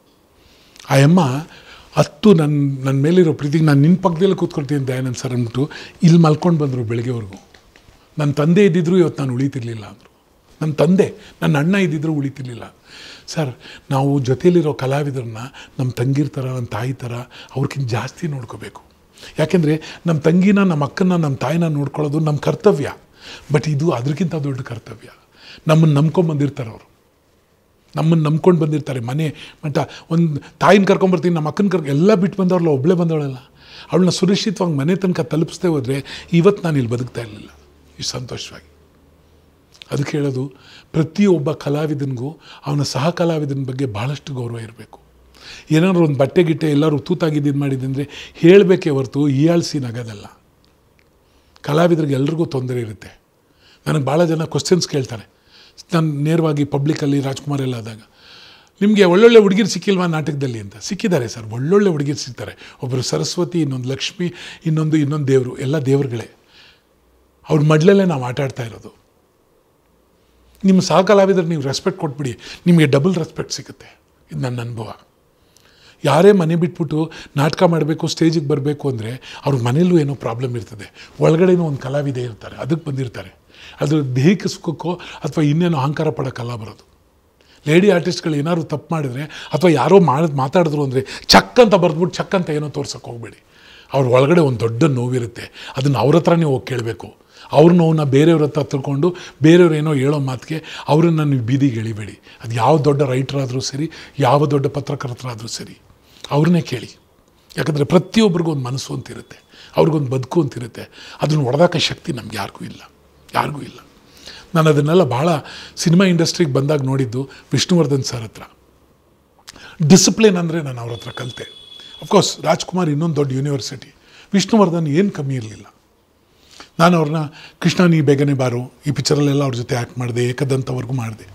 ಆ ಅಮ್ಮ ಹತ್ತು ನನ್ನ ನನ್ನ ಮೇಲಿರೋ ಪ್ರೀತಿಗೆ ನಾನು ನಿನ್ನ ಪಕ್ಕದಲ್ಲಿ ಕೂತ್ಕೊಳ್ತೀನಿ ದಯಾನಂದ್ ಸರ್ ಅಂದ್ಬಿಟ್ಟು ಇಲ್ಲಿ ಮಲ್ಕೊಂಡು ಬಂದರು ಬೆಳಗ್ಗೆವರೆಗೂ ನನ್ನ ತಂದೆ ಇದ್ದಿದ್ರು ಇವತ್ತು ನಾನು ಉಳಿತಿರ್ಲಿಲ್ಲ ಅಂದರು ನನ್ನ ತಂದೆ ನನ್ನ ಅಣ್ಣ ಇದ್ದಿದ್ರು ಉಳಿತಿರ್ಲಿಲ್ಲ ಸರ್ ನಾವು ಜೊತೆಯಲ್ಲಿರೋ ಕಲಾವಿದರನ್ನ ನಮ್ಮ ತಂಗಿರ ಥರ ನಮ್ಮ ತಾಯಿ ಥರ ಅವ್ರಿಗಿಂತ ಜಾಸ್ತಿ ನೋಡ್ಕೋಬೇಕು ಯಾಕೆಂದರೆ ನಮ್ಮ ತಂಗಿನ ನಮ್ಮ ಅಕ್ಕನ ನಮ್ಮ ತಾಯಿನ ನೋಡ್ಕೊಳ್ಳೋದು ನಮ್ಮ ಕರ್ತವ್ಯ ಬಟ್ ಇದು ಅದಕ್ಕಿಂತ ದೊಡ್ಡ ಕರ್ತವ್ಯ ನಮ್ಮನ್ನು ನಂಬ್ಕೊಂಬಂದಿರ್ತಾರೆ ಅವರು ನಮ್ಮನ್ನು ನಂಬ್ಕೊಂಡು ಬಂದಿರ್ತಾರೆ ಮನೆ ಮಟ್ಟ ಒಂದು ತಾಯಿನ ಕರ್ಕೊಂಬರ್ತೀನಿ ನಮ್ಮ ಅಕ್ಕನ ಕರ್ಕೊ ಎಲ್ಲ ಬಿಟ್ಟು ಬಂದವ್ರಲ್ಲ ಒಬ್ಬಳೇ ಬಂದವಳಲ್ಲ ಅವಳನ್ನ ಸುರಕ್ಷಿತವಾಗಿ ಮನೆ ತನಕ ತಲುಪಿಸ್ದೇ ಹೋದರೆ ಇವತ್ತು ನಾನು ಇಲ್ಲಿ ಬದುಕ್ತಾ ಇರಲಿಲ್ಲ ಇಷ್ಟು ಸಂತೋಷವಾಗಿ ಅದಕ್ಕೆ ಹೇಳೋದು ಪ್ರತಿಯೊಬ್ಬ ಕಲಾವಿದನಿಗೂ ಅವನ ಸಹ ಕಲಾವಿದನ ಬಗ್ಗೆ ಭಾಳಷ್ಟು ಗೌರವ ಇರಬೇಕು ಏನಾದ್ರು ಒಂದು ಬಟ್ಟೆ ಗಿಟ್ಟೆ ಎಲ್ಲರೂ ತೂತಾಗಿದ್ದು ಮಾಡಿದ್ದಂದರೆ ಹೇಳಬೇಕೇ ಹೊರತು ಹೀಯಾಳಿಸಿ ನಗೋದಲ್ಲ ಕಲಾವಿದರಿಗೆ ಎಲ್ರಿಗೂ ತೊಂದರೆ ಇರುತ್ತೆ ನನಗೆ ಭಾಳ ಜನ ಕ್ವಶನ್ಸ್ ಕೇಳ್ತಾರೆ ನಾನು ನೇರವಾಗಿ ಪಬ್ಲಿಕಲ್ಲಿ ರಾಜ್ಕುಮಾರ್ ಎಲ್ಲ ಆದಾಗ ನಿಮಗೆ ಒಳ್ಳೊಳ್ಳೆ ಹುಡುಗಿರು ಸಿಕ್ಕಿಲ್ವಾ ನಾಟಕದಲ್ಲಿ ಅಂತ ಸಿಕ್ಕಿದ್ದಾರೆ ಸರ್ ಒಳ್ಳೊಳ್ಳೆ ಹುಡುಗಿರು ಸಿಗ್ತಾರೆ ಒಬ್ಬರು ಸರಸ್ವತಿ ಇನ್ನೊಂದು ಲಕ್ಷ್ಮಿ ಇನ್ನೊಂದು ಇನ್ನೊಂದು ದೇವರು ಎಲ್ಲ ದೇವರುಗಳೇ ಅವ್ರ ಮಡ್ಲಲ್ಲೇ ನಾವು ಆಟ ಆಡ್ತಾ ಇರೋದು ನಿಮ್ಮ ಸಹ ಕಲಾವಿದರು ನೀವು ರೆಸ್ಪೆಕ್ಟ್ ಕೊಟ್ಬಿಡಿ ನಿಮಗೆ ಡಬಲ್ ರೆಸ್ಪೆಕ್ಟ್ ಸಿಗುತ್ತೆ ಇದು ನನ್ನ ಅನುಭವ ಯಾರೇ ಮನೆ ಬಿಟ್ಬಿಟ್ಟು ನಾಟಕ ಮಾಡಬೇಕು ಸ್ಟೇಜಿಗೆ ಬರಬೇಕು ಅಂದರೆ ಅವ್ರ ಮನೇಲೂ ಏನೋ ಪ್ರಾಬ್ಲಮ್ ಇರ್ತದೆ ಒಳಗಡೆನೂ ಒಂದು ಕಲಾವಿದೆ ಇರ್ತಾರೆ ಅದಕ್ಕೆ ಬಂದಿರ್ತಾರೆ ಅದ್ರ ದೇಹಕ್ಕೆ ಸುಖಕ್ಕೋ ಅಥವಾ ಇನ್ನೇನೋ ಅಹಂಕಾರ ಪಡೋ ಕಲಾ ಬರೋದು ಲೇಡಿ ಆರ್ಟಿಸ್ಟ್ಗಳು ಏನಾದ್ರು ತಪ್ಪು ಮಾಡಿದ್ರೆ ಅಥವಾ ಯಾರೋ ಮಾಡಿ ಮಾತಾಡಿದ್ರು ಅಂದರೆ ಚಕ್ ಅಂತ ಬರೆದ್ಬಿಟ್ಟು ಚಕ್ ಅಂತ ಏನೋ ತೋರ್ಸೋಕೆ ಹೋಗಬೇಡಿ ಅವ್ರ ಒಳಗಡೆ ಒಂದು ದೊಡ್ಡ ನೋವಿರುತ್ತೆ ಅದನ್ನು ಅವ್ರ ಹತ್ರನೇ ಹೋಗಿ ಕೇಳಬೇಕು ಅವ್ರ ನೋವನ್ನ ಬೇರೆಯವ್ರ ಹತ್ರ ತಿಳ್ಕೊಂಡು ಬೇರೆಯವ್ರು ಏನೋ ಹೇಳೋ ಮಾತಿಗೆ ಅವ್ರನ್ನ ನೀವು ಬೀದಿಗೆ ಎಳಿಬೇಡಿ ಅದು ಯಾವ ದೊಡ್ಡ ರೈಟರ್ ಆದರೂ ಸರಿ ಯಾವ ದೊಡ್ಡ ಪತ್ರಕರ್ತರಾದರೂ ಸರಿ ಅವ್ರನ್ನೇ ಕೇಳಿ ಯಾಕಂದರೆ ಪ್ರತಿಯೊಬ್ಬರಿಗೂ ಒಂದು ಮನಸ್ಸು ಅಂತಿರುತ್ತೆ ಅವ್ರಿಗೊಂದು ಬದುಕು ಅಂತಿರುತ್ತೆ ಅದನ್ನು ಹೊಡೆದಾಕ ಶಕ್ತಿ ನಮ್ಗೆ ಯಾರಿಗೂ ಇಲ್ಲ ಯಾರಿಗೂ ಇಲ್ಲ ನಾನು ಅದನ್ನೆಲ್ಲ ಭಾಳ ಸಿನಿಮಾ ಇಂಡಸ್ಟ್ರಿಗೆ ಬಂದಾಗ ನೋಡಿದ್ದು ವಿಷ್ಣುವರ್ಧನ್ ಸರ್ ಹತ್ರ ಡಿಸಿಪ್ಲಿನ್ ಅಂದರೆ ನಾನು ಅವ್ರ ಹತ್ರ ಕಲಿತೆ ಅಫ್ಕೋರ್ಸ್ ರಾಜ್ಕುಮಾರ್ ಇನ್ನೊಂದು ದೊಡ್ಡ ಯೂನಿವರ್ಸಿಟಿ ವಿಷ್ಣುವರ್ಧನ್ ಏನು ಕಮ್ಮಿ ಇರಲಿಲ್ಲ ನಾನು ಅವ್ರನ್ನ ಕೃಷ್ಣ ನೀ ಬೇಗನೆ ಬಾರು ಈ ಪಿಕ್ಚರಲ್ಲೆಲ್ಲ ಅವ್ರ ಜೊತೆ ಆ್ಯಕ್ಟ್ ಮಾಡಿದೆ ಏಕದಂತವರೆಗೂ ಮಾಡಿದೆ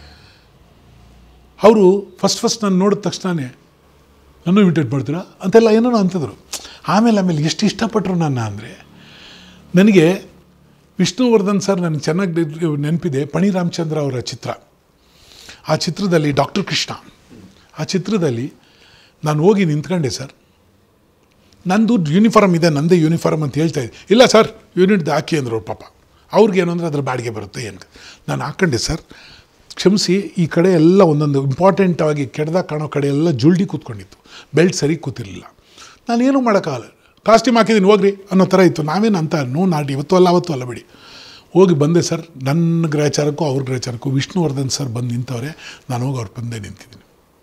ಅವರು ಫಸ್ಟ್ ಫಸ್ಟ್ ನಾನು ನೋಡಿದ ತಕ್ಷಣವೇ ನಾನು ಇಮಿಟೇಟ್ ಮಾಡ್ತೀರಾ ಅಂತೆಲ್ಲ ಏನೋ ಅಂತಿದ್ರು ಆಮೇಲೆ ಆಮೇಲೆ ಎಷ್ಟು ಇಷ್ಟಪಟ್ಟರು ನನ್ನ ಅಂದರೆ ನನಗೆ ವಿಷ್ಣುವರ್ಧನ್ ಸರ್ ನನಗೆ ಚೆನ್ನಾಗಿ ನೆನಪಿದೆ ಪಣಿ ರಾಮಚಂದ್ರ ಅವರ ಚಿತ್ರ ಆ ಚಿತ್ರದಲ್ಲಿ ಡಾಕ್ಟರ್ ಕೃಷ್ಣ ಆ ಚಿತ್ರದಲ್ಲಿ ನಾನು ಹೋಗಿ ನಿಂತ್ಕೊಂಡೆ ಸರ್ ನಂದು ಯೂನಿಫಾರ್ಮ್ ಇದೆ ನಂದೇ ಯೂನಿಫಾರ್ಮ್ ಅಂತ ಹೇಳ್ತಾ ಇದ್ದೆ ಇಲ್ಲ ಸರ್ ಯೂನಿಟ್ದು ಹಾಕಿ ಅಂದರು ಅವ್ರ ಪಾಪ ಅವ್ರಿಗೇನು ಅಂದರೆ ಅದ್ರ ಬಾಡಿಗೆ ಬರುತ್ತೆ ಏನು ನಾನು ಹಾಕ್ಕೊಂಡೆ ಸರ್ ಕ್ಷಮಿಸಿ ಈ ಕಡೆ ಎಲ್ಲ ಒಂದೊಂದು ಇಂಪಾರ್ಟೆಂಟ್ ಆಗಿ ಕೆಡ್ದಾಗ ಕಾಣೋ ಕಡೆ ಎಲ್ಲ ಜುಲ್ಡಿ ಕೂತ್ಕೊಂಡಿತ್ತು ಬೆಲ್ಟ್ ಸರಿ ಕೂತಿರಲಿಲ್ಲ ನಾನೇನು ಮಾಡೋಕ್ಕಾಗಲ್ಲ ಕಾಸ್ಟ್ಯೂಮ್ ಹಾಕಿದ್ದೀನಿ ಹೋಗ್ರಿ ಅನ್ನೋ ಥರ ಇತ್ತು ನಾವೇನು ಅಂತ ನೋ ನಾಟಿ ಇವತ್ತು ಅಲ್ಲ ಅವತ್ತು ಅಲ್ಲ ಬಿಡಿ ಹೋಗಿ ಬಂದೆ ಸರ್ ನನ್ನ ಗ್ರಹಚಾರಕ್ಕೂ ಅವ್ರ ಗ್ರಹಚಾರಕ್ಕೂ ವಿಷ್ಣುವರ್ಧನ್ ಸರ್ ಬಂದು ನಿಂತವ್ರೆ ನಾನು ಹೋಗಿ ಅವ್ರ ಬಂದೆ ನಿಂತಿದ್ದೀನಿ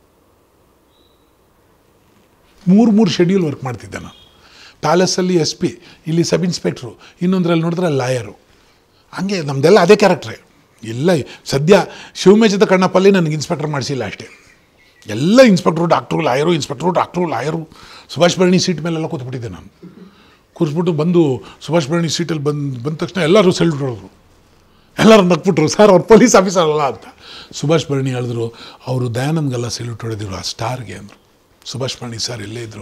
ಮೂರು ಮೂರು ಶೆಡ್ಯೂಲ್ ವರ್ಕ್ ಮಾಡ್ತಿದ್ದೆ ನಾನು ಪ್ಯಾಲೇಸಲ್ಲಿ ಎಸ್ ಪಿ ಇಲ್ಲಿ ಸಬ್ ಇನ್ಸ್ಪೆಕ್ಟ್ರು ಇನ್ನೊಂದರಲ್ಲಿ ನೋಡಿದ್ರೆ ಲಾಯರು ಹಂಗೆ ನಮ್ಮದೆಲ್ಲ ಅದೇ ಕ್ಯಾರೆಕ್ಟ್ರೇ ಇಲ್ಲ ಸದ್ಯ ಶಿವಮೇಜದ ಕಣ್ಣಪ್ಪಲ್ಲಿ ನನಗೆ ಇನ್ಸ್ಪೆಕ್ಟರ್ ಮಾಡಿಸಿಲ್ಲ ಅಷ್ಟೇ ಎಲ್ಲ inspector doctor lawyer inspector doctor lawyer Subhash Bharani seat ಮೇಲೆಲ್ಲ ಕೂತ್ಬಿಟ್ಟಿದ್ದೆ ನಾನು ಕೂರಿಸ್ಬಿಟ್ಟು ಬಂದು ಸುಭಾಷ್ ಭರಣಿ ಸೀಟಲ್ಲಿ ಬಂದು ಬಂದ ತಕ್ಷಣ ಎಲ್ಲರೂ ಸೆಲ್ಯೂಟ್ ಹೊಡೆದ್ರು ಎಲ್ಲರೂ ನಕ್ಬಿಟ್ರು ಸರ್ ಅವ್ರು ಪೊಲೀಸ್ ಆಫೀಸರ್ ಅಲ್ಲ ಅಂತ ಸುಭಾಷ್ ಭರಣಿ ಹೇಳಿದ್ರು ಅವರು ದಯಾನಂದ್ಗೆಲ್ಲ ಸೆಲ್ಯೂಟ್ ಹೊಡೆದಿರು ಆ ಸ್ಟಾರ್ಗೆ ಅಂದರು ಸುಭಾಷ್ ಭರಣಿ ಸರ್ ಎಲ್ಲೇ ಇದ್ದರು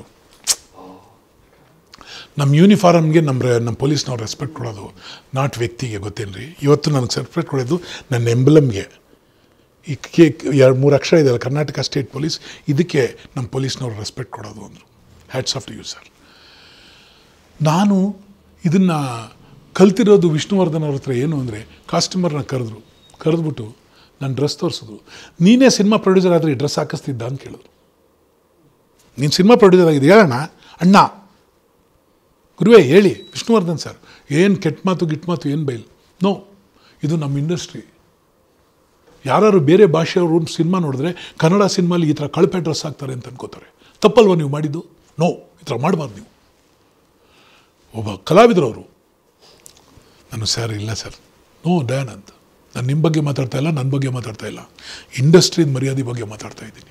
ನಮ್ಮ ಯೂನಿಫಾರ್ಮ್ಗೆ ನಮ್ಮ ರೆ- ನಮ್ಮ ಪೊಲೀಸ್ನವ್ರು ರೆಸ್ಪೆಕ್ಟ್ ಕೊಡೋದು ನಾಟ್ ವ್ಯಕ್ತಿಗೆ ಗೊತ್ತೇನ್ರಿ ಇವತ್ತು ನನಗೆ ರೆಸ್ಪೆಕ್ಟ್ ಕೊಡೋದು ನನ್ನ ಎಂಬ್ಲಮ್ಗೆ ಈ ಕೆ ಎರಡು ಮೂರು ಅಕ್ಷರ ಇದೆಯಲ್ಲ ಕರ್ನಾಟಕ ಸ್ಟೇಟ್ ಪೊಲೀಸ್ ಇದಕ್ಕೆ ನಮ್ಮ ಪೊಲೀಸ್ನವ್ರು ರೆಸ್ಪೆಕ್ಟ್ ಕೊಡೋದು ಅಂದರು hats off to you sir ನಾನು ಇದನ್ನು ಕಲ್ತಿರೋದು ವಿಷ್ಣುವರ್ಧನ್ ಅವ್ರ ಹತ್ರ ಏನು ಅಂದರೆ ಕಾಸ್ಟ್ಯೂಮರ್ನ ಕರೆದ್ರು ಕರೆದ್ಬಿಟ್ಟು ನಾನು ಡ್ರೆಸ್ ತೋರಿಸಿದ್ರು ನೀನೇ ಸಿನಿಮಾ ಪ್ರೊಡ್ಯೂಸರ್ ಆದರೆ ಈ ಡ್ರೆಸ್ ಹಾಕಿಸ್ತಿದ್ದ ಅಂತ ಕೇಳಿದ್ರು ನೀನು ಸಿನಿಮಾ ಪ್ರೊಡ್ಯೂಸರ್ ಆಗಿದೆ ಹೇಳೋಣ ಅಣ್ಣ ಗುರುವೇ ಹೇಳಿ ವಿಷ್ಣುವರ್ಧನ್ ಸರ್ ಏನು ಕೆಟ್ಟ ಮಾತು ಗಿಟ್ ಮಾತು ಏನು ಬೈಲ್ ನೋ ಇದು ನಮ್ಮ ಇಂಡಸ್ಟ್ರಿ ಯಾರು ಬೇರೆ ಭಾಷೆಯವರು ಸಿನಿಮಾ ನೋಡಿದ್ರೆ ಕನ್ನಡ ಸಿನಿಮಾಲಿ ಈ ಥರ ಕಳಪೆ ಡ್ರೆಸ್ ಹಾಕ್ತಾರೆ ಅಂತ ಅನ್ಕೋತಾರೆ ತಪ್ಪಲ್ವ ನೀವು ಮಾಡಿದ್ದು ನೋ ಈ ಥರ ಮಾಡಬಾರ್ದು ನೀವು ಒಬ್ಬ ಕಲಾವಿದರು ಅವರು ನಾನು ಸರ್ ಇಲ್ಲ ಸರ್ ನೋ ದಯಾನಂದ್ ನಾನು ನಿಮ್ಮ ಬಗ್ಗೆ ಮಾತಾಡ್ತಾ ಇಲ್ಲ ನನ್ನ ಬಗ್ಗೆ ಮಾತಾಡ್ತಾ ಇಲ್ಲ ಇಂಡಸ್ಟ್ರಿದ ಮರ್ಯಾದೆ ಬಗ್ಗೆ ಮಾತಾಡ್ತಾ ಇದ್ದೀನಿ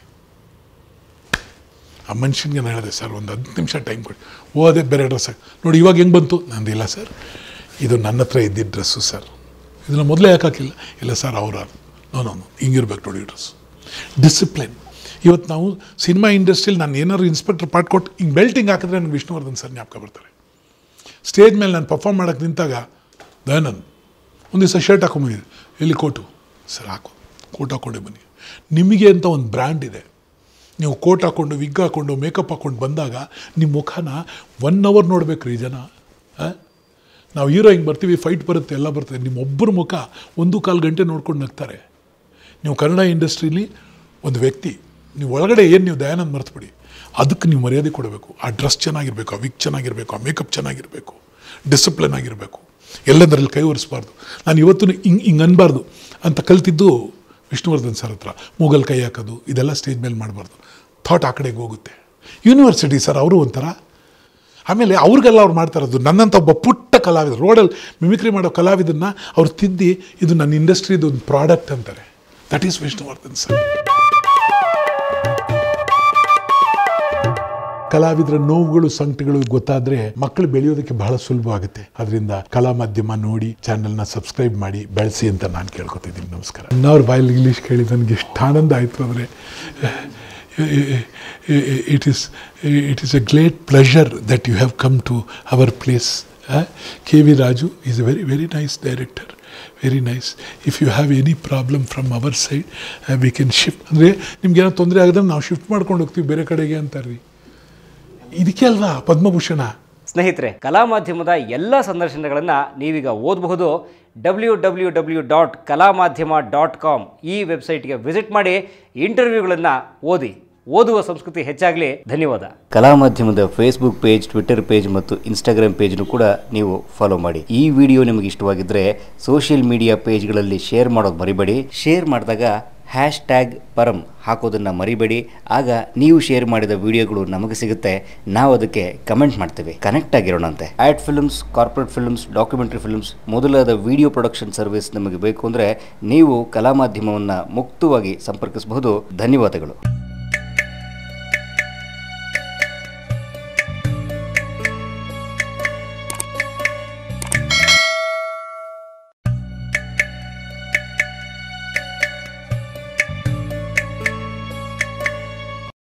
ಆ ಮನುಷ್ಯನಿಗೆ ನಾನು ಹೇಳಿದೆ ಸರ್ ಒಂದು ಹತ್ತು ನಿಮಿಷ ಟೈಮ್ ಕೊಡಿ ಓ ಅದೇ ಬೇರೆ ಡ್ರೆಸ್ ನೋಡಿ ಇವಾಗ ಹೆಂಗೆ ಬಂತು ನಂದು ಇಲ್ಲ ಸರ್ ಇದು ನನ್ನ ಹತ್ರ ಇದ್ದಿದ್ದ ಡ್ರೆಸ್ಸು ಸರ್ ಇದನ್ನು ಮೊದಲೇ ಯಾಕೆ ಹಾಕಿಲ್ಲ ಇಲ್ಲ ಸರ್ ಅವ್ರ ನೋ ನೋ ನೋ ಹಿಂಗಿರ್ಬೇಕು ನೋಡಿ ಡ್ರೆಸ್ ಡಿಸಿಪ್ಲಿನ್ ಇವತ್ತು ನಾವು ಸಿನಿಮಾ ಇಂಡಸ್ಟ್ರಿಯಲ್ಲಿ ನಾನು ಏನಾದ್ರು ಇನ್ಸ್ಪೆಕ್ಟರ್ ಪಾಟ್ ಕೊಟ್ಟು ಹಿಂಗೆ ಬೆಲ್ಟಿಂಗ್ ಹಾಕಿದ್ರೆ ನನಗೆ ವಿಷ್ಣುವರ್ಧನ್ ಸರ್ ಜ್ಞಾಪಕ ಬರ್ತಾರೆ ಸ್ಟೇಜ್ ಮೇಲೆ ನಾನು ಪರ್ಫಾರ್ಮ್ ಮಾಡೋಕ್ಕೆ ನಿಂತಾಗ ದಯಾನಂದ್ ಒಂದು ದಿವಸ ಶರ್ಟ್ ಹಾಕೊಂಬಂದಿದ್ದೆ ಎಲ್ಲಿ ಕೋಟು ಸರ್ ಹಾಕು ಕೋಟ್ ಹಾಕ್ಕೊಂಡೆ ಬನ್ನಿ ನಿಮಗೆ ಅಂತ ಒಂದು ಬ್ರ್ಯಾಂಡ್ ಇದೆ ನೀವು ಕೋಟ್ ಹಾಕ್ಕೊಂಡು ವಿಗ್ ಹಾಕ್ಕೊಂಡು ಮೇಕಪ್ ಹಾಕ್ಕೊಂಡು ಬಂದಾಗ ನಿಮ್ಮ ಮುಖನ ಒನ್ ಅವರ್ ನೋಡ್ಬೇಕು ರೀ ಜನ ಆ? ನಾವು ಹೀರೋ ಹಿಂಗೆ ಬರ್ತೀವಿ ಫೈಟ್ ಬರುತ್ತೆ ಎಲ್ಲ ಬರುತ್ತೆ ನಿಮ್ಮೊಬ್ಬರ ಮುಖ ಒಂದು ಕಾಲು ಗಂಟೆ ನೋಡ್ಕೊಂಡು ನಗ್ತಾರೆ ನೀವು ಕನ್ನಡ ಇಂಡಸ್ಟ್ರೀಲಿ ಒಂದು ವ್ಯಕ್ತಿ ನೀವು ಒಳಗಡೆ ಏನು ನೀವು ದಯಾನಂದ್ ಮರ್ತುಬಿಡಿ ಅದಕ್ಕೆ ನೀವು ಮರ್ಯಾದೆ ಕೊಡಬೇಕು ಆ ಡ್ರೆಸ್ ಚೆನ್ನಾಗಿರಬೇಕು ಆ ವಿಗ್ ಚೆನ್ನಾಗಿರಬೇಕು ಆ ಮೇಕಪ್ ಚೆನ್ನಾಗಿರಬೇಕು ಡಿಸಿಪ್ಲಿನ್ ಆಗಿರಬೇಕು ಎಲ್ಲದರಲ್ಲಿ ಕೈ ಒರೆಸ್ಬಾರ್ದು ನಾನು ಇವತ್ತು ಹಿಂಗೆ ಹಿಂಗೆ ಅನ್ಬಾರ್ದು ಅಂತ ಕಲ್ತಿದ್ದು ವಿಷ್ಣುವರ್ಧನ್ ಸರ್ ಹತ್ರ ಮೂಗಲ್ ಕೈ ಹಾಕೋದು ಇದೆಲ್ಲ ಸ್ಟೇಜ್ ಮೇಲೆ ಮಾಡಬಾರ್ದು ಥಾಟ್ ಆ ಕಡೆಗೆ ಹೋಗುತ್ತೆ ಯೂನಿವರ್ಸಿಟಿ ಸರ್ ಅವರು ಒಂಥರ ಆಮೇಲೆ ಅವ್ರಿಗೆಲ್ಲ ಅವ್ರು ಮಾಡ್ತಾ ಇರೋದು ನನ್ನಂಥ ಒಬ್ಬ ಪುಟ್ಟ ಕಲಾವಿದ ರೋಡಲ್ಲಿ ಮಿಮಿಕ್ರಿ ಮಾಡೋ ಕಲಾವಿದನ್ನ ಅವ್ರು ತಿದ್ದಿ ಇದು ನನ್ನ ಇಂಡಸ್ಟ್ರಿದು ಒಂದು ಪ್ರಾಡಕ್ಟ್ ಅಂತಾರೆ ದಟ್ ಈಸ್ ವಿಷ್ಣುವರ್ಧನ್ ಸರ್ ಕಲಾವಿದರ ನೋವುಗಳು ಸಂಕಟಗಳು ಗೊತ್ತಾದ್ರೆ ಮಕ್ಕಳು ಬೆಳೆಯೋದಕ್ಕೆ ಬಹಳ ಸುಲಭ ಆಗುತ್ತೆ ಅದರಿಂದ ಕಲಾ ಮಾಧ್ಯಮ ನೋಡಿ ಚಾನೆಲ್ನ ಸಬ್ಸ್ಕ್ರೈಬ್ ಮಾಡಿ ಬೆಳೆಸಿ ಅಂತ ನಾನು ಕೇಳ್ಕೊತಿದ್ದೀನಿ ನಮಸ್ಕಾರ ಅವ್ರ ಬಾಯಲ್ಲಿ ಇಂಗ್ಲೀಷ್ ಕೇಳಿ ನನಗೆ ಎಷ್ಟು ಆನಂದ ಆಯಿತು ಅಂದರೆ it is it is a great pleasure that you have come to our place K V Raju is a very very nice director very nice if you have any problem from our side we can shift ಅಂದರೆ ನಿಮ್ಗೇನೋ ತೊಂದರೆ ಆಗಿದ್ರೆ ನಾವು shift ಮಾಡ್ಕೊಂಡು ಹೋಗ್ತೀವಿ ಬೇರೆ ಕಡೆಗೆ ಅಂತಾರ್ರಿ ಇದಕ್ಕೆ ಅಲ್ವಾ ಪದ್ಮಭೂಷಣ ಸ್ನೇಹಿತರೆ ಕಲಾ ಮಾಧ್ಯಮದ ಎಲ್ಲ ಸಂದರ್ಶನಗಳನ್ನು ನೀವೀಗ ಓದಬಹುದು ಡಬ್ಲ್ಯೂ ಡಬ್ಲ್ಯೂ ಡಬ್ಲ್ಯೂ ಡಾಟ್ ಕಲಾ ಮಾಧ್ಯಮ ಡಾಟ್ ಕಾಮ್ ಈ ವೆಬ್ಸೈಟ್ಗೆ ವಿಸಿಟ್ ಮಾಡಿ ಇಂಟರ್ವ್ಯೂಗಳನ್ನು ಓದಿ ಓದುವ ಸಂಸ್ಕೃತಿ ಹೆಚ್ಚಾಗಲಿ ಧನ್ಯವಾದ ಕಲಾ ಮಾಧ್ಯಮದ ಫೇಸ್ಬುಕ್ ಪೇಜ್ ಟ್ವಿಟರ್ ಪೇಜ್ ಮತ್ತು ಇನ್ಸ್ಟಾಗ್ರಾಮ್ ಪೇಜ್ನು ಕೂಡ ನೀವು ಫಾಲೋ ಮಾಡಿ ಈ ವಿಡಿಯೋ ನಿಮಗೆ ಇಷ್ಟವಾಗಿದ್ದರೆ ಸೋಷಿಯಲ್ ಮೀಡಿಯಾ ಪೇಜ್ಗಳಲ್ಲಿ ಶೇರ್ ಮಾಡೋದು ಮರಿಬೇಡಿ ಶೇರ್ ಮಾಡಿದಾಗ ಹ್ಯಾಶ್ ಟ್ಯಾಗ್ ಪರಂ ಹಾಕೋದನ್ನು ಮರಿಬೇಡಿ ಆಗ ನೀವು ಶೇರ್ ಮಾಡಿದ ವಿಡಿಯೋಗಳು ನಮಗೆ ಸಿಗುತ್ತೆ ನಾವು ಅದಕ್ಕೆ ಕಮೆಂಟ್ ಮಾಡ್ತೇವೆ ಕನೆಕ್ಟ್ ಆಗಿರೋಣಂತೆ ad films corporate films documentary films ಮೊದಲಾದ ವಿಡಿಯೋ ಪ್ರೊಡಕ್ಷನ್ ಸರ್ವಿಸ್ ನಮಗೆ ಬೇಕು ಅಂದರೆ ನೀವು ಕಲಾ ಮಾಧ್ಯಮವನ್ನು ಮುಕ್ತವಾಗಿ ಸಂಪರ್ಕಿಸಬಹುದು ಧನ್ಯವಾದಗಳು